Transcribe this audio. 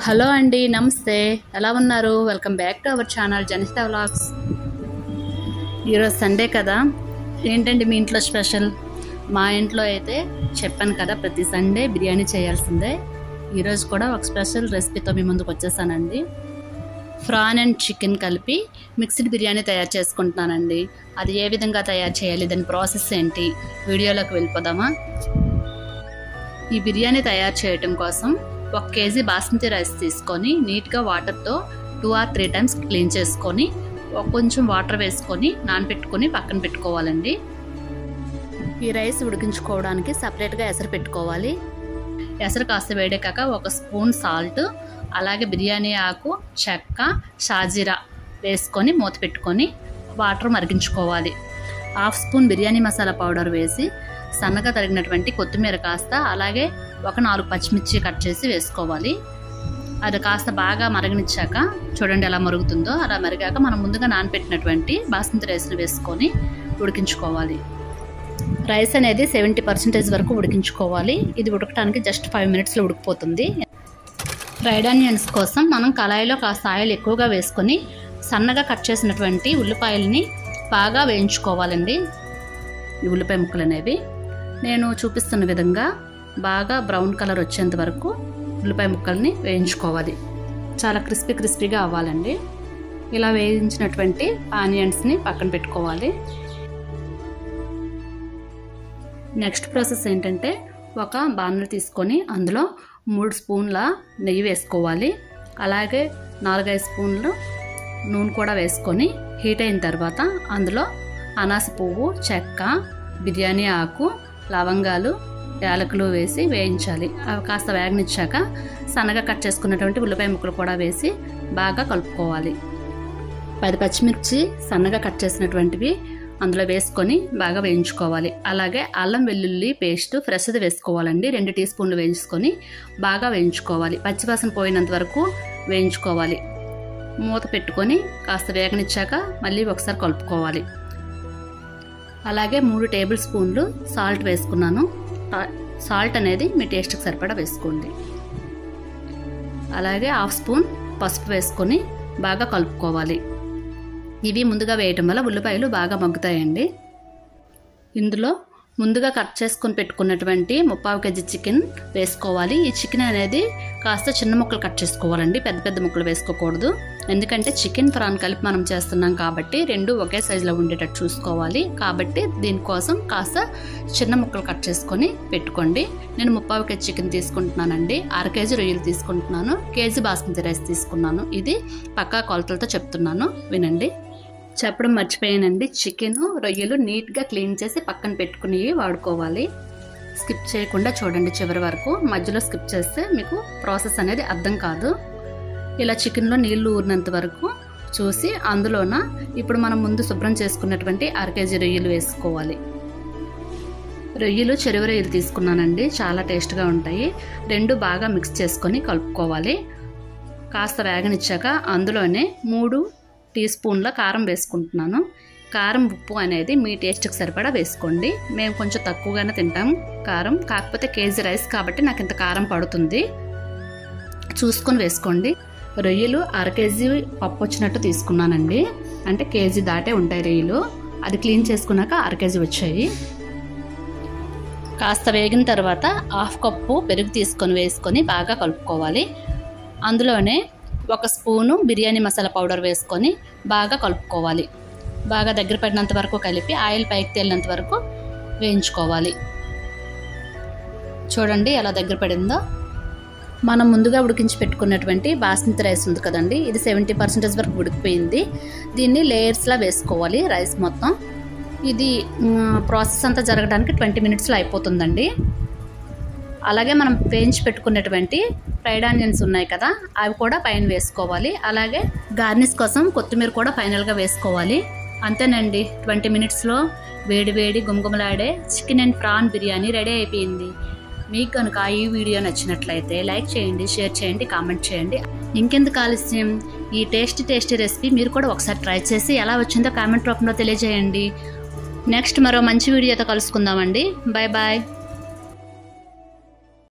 hello అండి నమస్తే ఎలా ఉన్నారు welcome back to our channel Janitha vlogs ఈరోజు సండే కదా ఏంటండి మీ ఇంట్లో స్పెషల్ మా ఇంట్లో అయితే చెప్పాను కదా ప్రతి సండే బిర్యానీ చేయాల్సిందే ఈరోజు కూడా ఒక స్పెషల్ రెసిపీతో మీ ముందుకు వచ్చేసానండి ఫ్రాన్ అండ్ చికెన్ కలిపి మిక్స్డ్ బిర్యానీ తయారు చేసుకుంటున్నానండి అది ఏ విధంగా తయారు చేయాలి దాని ప్రాసెస్ ఏంటి వీడియోలోకి వెళ్ళిపోదామా ఈ బిర్యానీ తయారు చేయటం కోసం ఒక కేజీ బాస్మతి రైస్ తీసుకొని నీట్గా వాటర్తో two or three times clean చేసుకొని ఒక కొంచెం వాటర్ వేసుకొని నానబెట్టుకొని పక్కన పెట్టుకోవాలండి ఈ రైస్ ఉడికించుకోవడానికి సపరేట్గా ఎసరు పెట్టుకోవాలి ఎసరు కాస్త వేడెక్కాక ఒక స్పూన్ సాల్ట్ అలాగే బిర్యానీ ఆకు చెక్క షాజీరా వేసుకొని మూత పెట్టుకొని వాటర్ మరిగించుకోవాలి half spoon biryani masala powder వేసి సన్నగా తరిగినటువంటి కొత్తిమీర కాస్త అలాగే ఒక నాలుగు పచ్చిమిర్చి కట్ చేసి వేసుకోవాలి అది కాస్త బాగా మరగనిచ్చాక చూడండి ఎలా మరుగుతుందో అలా మరిగాక మనం ముందుగా నానబెట్టినటువంటి బాస్మతి రైస్ని వేసుకొని ఉడికించుకోవాలి రైస్ అనేది సెవెంటీ పర్సెంటేజ్ వరకు ఉడికించుకోవాలి ఇది ఉడకడానికి జస్ట్ ఫైవ్ మినిట్స్లో ఉడికిపోతుంది ఫ్రైడ్ ఆనియన్స్ కోసం మనం కళాయిలో కాస్త ఆయిల్ ఎక్కువగా వేసుకొని సన్నగా కట్ చేసినటువంటి ఉల్లిపాయలని బాగా వేయించుకోవాలండి ఈ ఉల్లిపాయ ముక్కలు అనేవి నేను చూపిస్తున్న విధంగా బాగా బ్రౌన్ కలర్ వచ్చేంత వరకు ఉల్లిపాయ ముక్కల్ని వేయించుకోవాలి చాలా క్రిస్పీ క్రిస్పీగా అవ్వాలండి ఇలా వేయించినటువంటి ఆనియన్స్ని పక్కన పెట్టుకోవాలి నెక్స్ట్ ప్రాసెస్ ఏంటంటే ఒక బాణలు తీసుకొని అందులో మూడు స్పూన్ల నెయ్యి వేసుకోవాలి అలాగే నాలుగైదు స్పూన్లు నూనె కూడా వేసుకొని హీట్ అయిన తర్వాత అందులో అనాస పువ్వు చెక్క బిర్యానీ ఆకు లవంగాలు యాలకులు వేసి వేయించాలి అవి కాస్త వేగనిచ్చాక సన్నగా కట్ చేసుకున్నటువంటి ఉల్లిపాయ ముక్కలు కూడా వేసి బాగా కలుపుకోవాలి పది పచ్చిమిర్చి సన్నగా కట్ చేసినటువంటివి అందులో వేసుకొని బాగా వేయించుకోవాలి అలాగే అల్లం వెల్లుల్లి పేస్ట్ ఫ్రెష్ది వేసుకోవాలండి రెండు టీ స్పూన్లు వేయించుకొని బాగా వేయించుకోవాలి పచ్చివాసన పోయినంత వరకు వేయించుకోవాలి మూత పెట్టుకొని కాస్త వేగనిచ్చాక మళ్ళీ ఒకసారి కలుపుకోవాలి అలాగే మూడు టేబుల్ స్పూన్లు సాల్ట్ వేసుకున్నాను సాల్ట్ అనేది మీ టేస్ట్కి సరిపడా వేసుకోండి అలాగే హాఫ్ స్పూన్ పసుపు వేసుకొని బాగా కలుపుకోవాలి ఇవి ముందుగా వేయటం వల్ల ఉల్లిపాయలు బాగా మగ్గుతాయండి ఇందులో ముందుగా కట్ చేసుకొని పెట్టుకున్నటువంటి ముప్పావు కేజీ చికెన్ వేసుకోవాలి ఈ చికెన్ అనేది కాస్త చిన్న ముక్కలు కట్ చేసుకోవాలండి పెద్ద పెద్ద ముక్కలు వేసుకోకూడదు ఎందుకంటే చికెన్ ఫ్రాన్ కలిపి మనం చేస్తున్నాం కాబట్టి రెండు ఒకే సైజులో ఉండేటట్టు చూసుకోవాలి కాబట్టి దీనికోసం కాస్త చిన్న ముక్కలు కట్ చేసుకొని పెట్టుకోండి నేను ముప్పావు కేజీ చికెన్ తీసుకుంటున్నానండి అర కేజీ రొయ్యలు తీసుకుంటున్నాను కేజీ బాస్మతి రైస్ తీసుకున్నాను ఇది పక్కా కొలతలతో చెప్తున్నాను వినండి చెప్పడం మర్చిపోయానండి చికెన్ రొయ్యలు నీట్గా క్లీన్ చేసి పక్కన పెట్టుకుని వాడుకోవాలి స్కిప్ చేయకుండా చూడండి చివరి వరకు మధ్యలో స్కిప్ చేస్తే మీకు ప్రాసెస్ అనేది అర్థం కాదు ఇలా చికెన్లో నీళ్లు ఊరినంత వరకు చూసి అందులోన ఇప్పుడు మనం ముందు శుభ్రం చేసుకున్నటువంటి అర కేజీ రొయ్యలు వేసుకోవాలి రొయ్యలు చెరువు రొయ్యలు తీసుకున్నానండి చాలా టేస్ట్గా ఉంటాయి రెండు బాగా మిక్స్ చేసుకొని కలుపుకోవాలి కాస్త వేగనిచ్చాక అందులోనే మూడు టీ స్పూన్ల కారం వేసుకుంటున్నాను కారం ఉప్పు అనేది మీ టేస్ట్కి సరిపడా వేసుకోండి మేము కొంచెం తక్కువగానే తింటాం కారం కాకపోతే కేజీ రైస్ కాబట్టి నాకు ఇంత కారం పడుతుంది చూసుకొని వేసుకోండి రొయ్యలు అర కేజీ పప్పు వచ్చినట్టు తీసుకున్నానండి అంటే కేజీ దాటే ఉంటాయి రొయ్యలు అది క్లీన్ చేసుకున్నాక అర కేజీ వచ్చాయి కాస్త వేగిన తర్వాత హాఫ్ కప్పు పెరుగు తీసుకొని వేసుకొని బాగా కలుపుకోవాలి అందులోనే ఒక స్పూను బిర్యానీ మసాలా పౌడర్ వేసుకొని బాగా కలుపుకోవాలి బాగా దగ్గర పడినంత వరకు కలిపి ఆయిల్ పైకి తేలినంత వరకు వేయించుకోవాలి చూడండి ఎలా దగ్గర పడిందో మనం ముందుగా ఉడికించి పెట్టుకున్నటువంటి బాస్మతి రైస్ ఉంది కదండి ఇది సెవెంటీ పర్సెంటేజ్ వరకు ఉడికిపోయింది దీన్ని లేయర్స్లా వేసుకోవాలి రైస్ మొత్తం ఇది ప్రాసెస్ అంతా జరగడానికి ట్వంటీ మినిట్స్లో అయిపోతుందండి అలాగే మనం వేయించి పెట్టుకున్నటువంటి ఫ్రైడ్ ఆనియన్స్ ఉన్నాయి కదా అవి కూడా పైన వేసుకోవాలి అలాగే గార్నిష్ కోసం కొత్తిమీర కూడా ఫైనల్గా వేసుకోవాలి అంతేనండి ట్వంటీ మినిట్స్లో వేడి వేడి గుమగుమలాడే chicken and prawn biryani ready అయిపోయింది మీకు కనుక ఈ వీడియో నచ్చినట్లయితే లైక్ చేయండి షేర్ చేయండి కామెంట్ చేయండి ఇంకెందుకు ఆలస్యం ఈ టేస్టీ టేస్టీ రెసిపీ మీరు కూడా ఒకసారి ట్రై చేసి ఎలా వచ్చిందో కామెంట్ రూపంలో తెలియజేయండి నెక్స్ట్ మరో మంచి వీడియోతో కలుసుకుందామండి బాయ్ బాయ్